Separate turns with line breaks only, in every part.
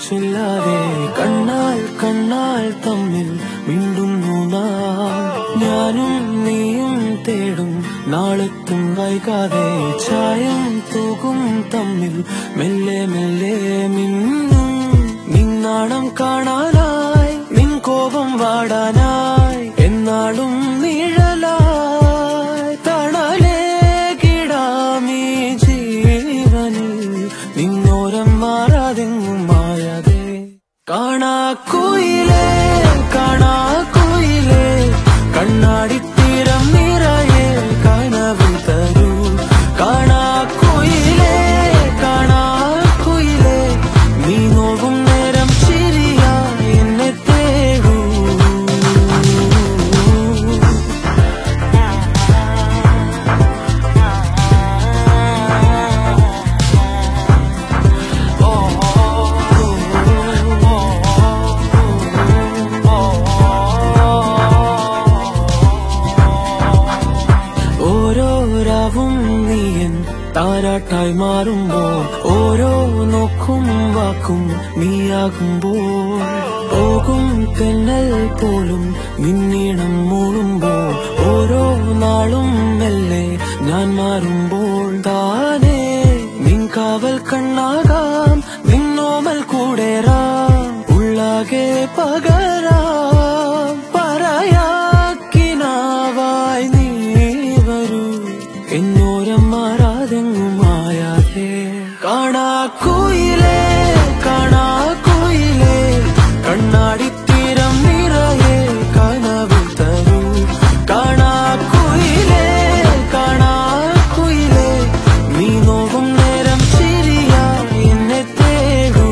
ചൊല്ലാതെ കണ്ണാൽ കണ്ണാൽ തമ്മിൽ മിണ്ടുന്നു നാം ഞാനും നീയും തേടും നാളെത്തും വൈകാതെ ചായം തൂകും തമ്മിൽ മെല്ലെ മെല്ലെ മിന്നും നിന്നാണം കാണാനായി നിൻ കോപം വാടാനായി എന്നാളും നിഴലായി തണലേ കിടാമീ ജീവനിൽ നിന്നോരം മാറാതെങ്ങും മായാതെ കാണാ കുയിലേ കാണാ കുയിലേ കണ്ണാടിത്തീരം നിറയെ കനവ് തരൂ കാണാ കുയിലേ കാണാ കുയിലേ നീ നോവും നേരം ചിരിയായി എന്നെ തേടൂ ഓരോ രാവും നീയൻ താരാട്ടായി മാറുമ്പോൾ ഓരോ നോക്കും വാക്കും നീയാകുമ്പോൾ പോകും തെന്നൽ പോലും നിന്നീണം മൂളുമ്പോൾ ഓരോ നാളും മെല്ലെ ഞാൻ മാറുമ്പോൾ താനേ നിൻ കാവൽ കണ്ണാകാം നിന്നോമൽ കൂടേറാം ഉള്ളാകെ പകരാം പറയാക്കിനാവായി നീ വരൂ എന്നോരം മാറാതെങ്ങും മായാതെ കാണാ കുയിലേ കാണാ കുയിലേ കണ്ണാടിത്തീരം നിറയെ കനവ് തരൂ കാണാ കുയിലേ കാണാ കുയിലേ നീ നോവും നേരം ചിരിയായി എന്നെ തേടൂ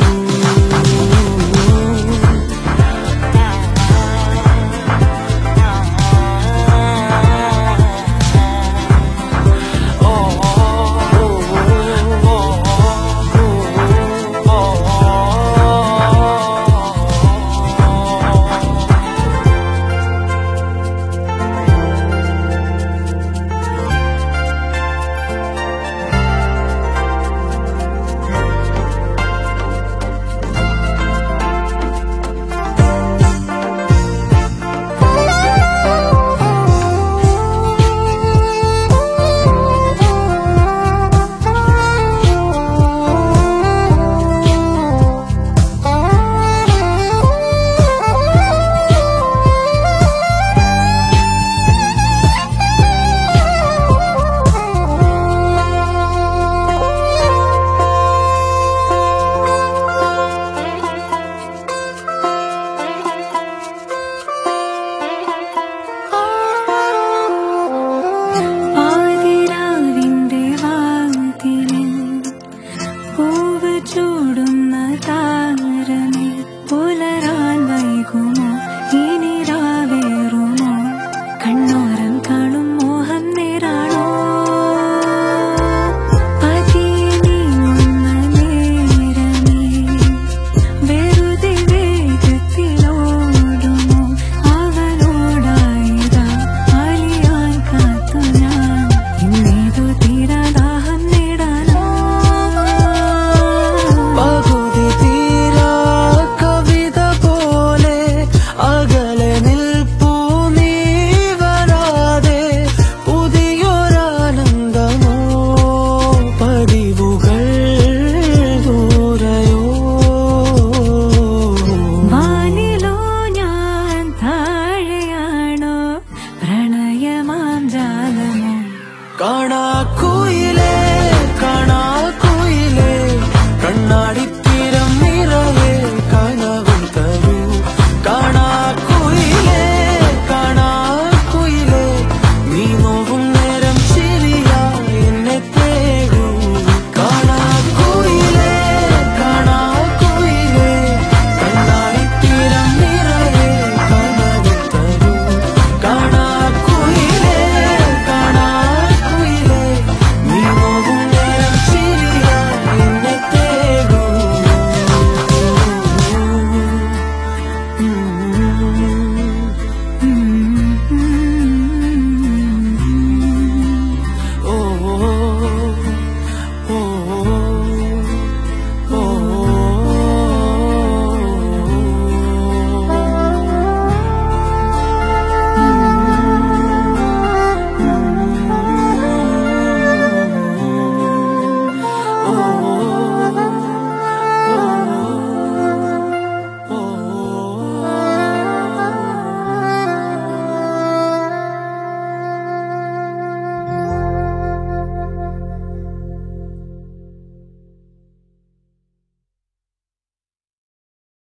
ആതിരാവിന്റെ വാതിലിൽ പൂവ് ചൂടുന്ന താരമേ പുലരാൻ വൈകുമോ